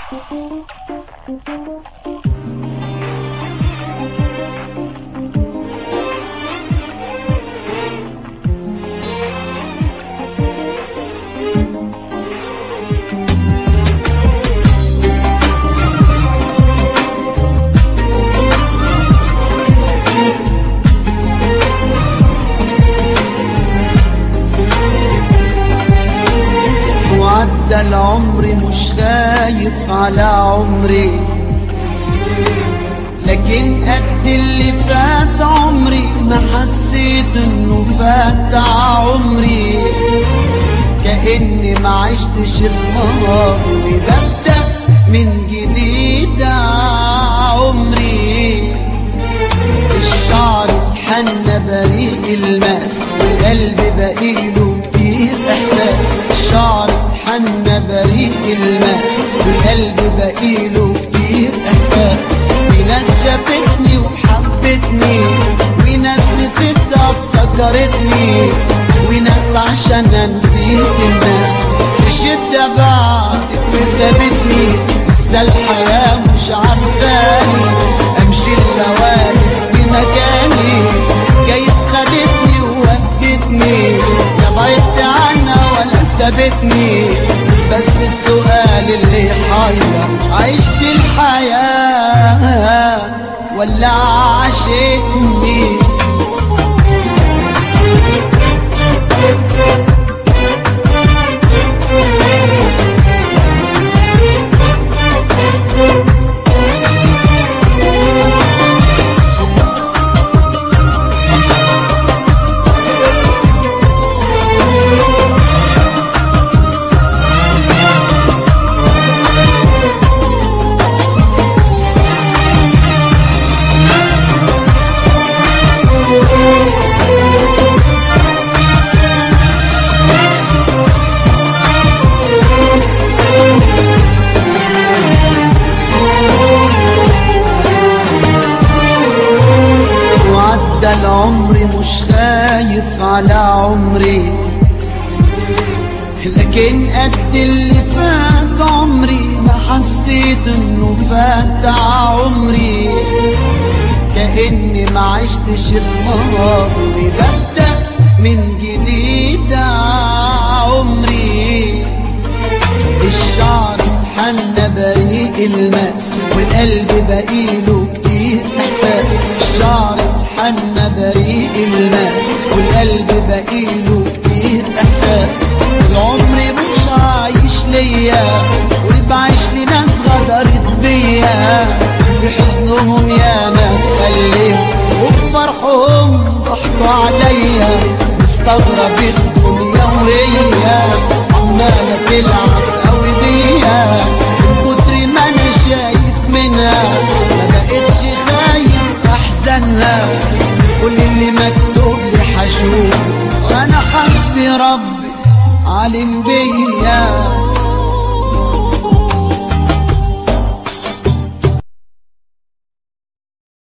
وعدى العمر مش خايف على عمري لكن قد اللي فات عمري ما حسيت انه فات عمري كأني ما عشتش الماضي ببدأ من جديد عمري الشعر اتحنى بريء الماس القلب بقيله كتير احساس الشعر اتحنى بريء الماس القلب بقيله كتير احساس في ناس شافتني وحبتني وناس نسيتها افتكرتني وناس عشان نسيت الناس الشدة بعدت وسابتني لسه الحياة مش عارفاني امشي اللوالي في مكاني جايز خدتني وودتني لا بعدت عنها ولا سابتني بس السؤال اللي حير عشت الحياة ولا عاشتني وعدى العمر مش خايف على عمري لكن قد اللي فات عمري ما حسيت انه فات عمري كأني ما عشتش الماضي ببدأ من جديد عمري الشعر حنى بريء الماس والقلب بقيله كتير احساس الشعر حنى بريء الماس والقلب بقيله كتير احساس العمر مش عايش ليا وبعيش لناس غدرت بيا في حزنهم يا ما اتكلم وفي فرحهم ضحكوا عليا مستغرب الدنيا وهي عمالة تلعب قوي بيا من كتر ما انا شايف منها ما بقتش خايف احزانها كل اللي مكتوب لي حشوف وانا حسبي ربي عالم بيا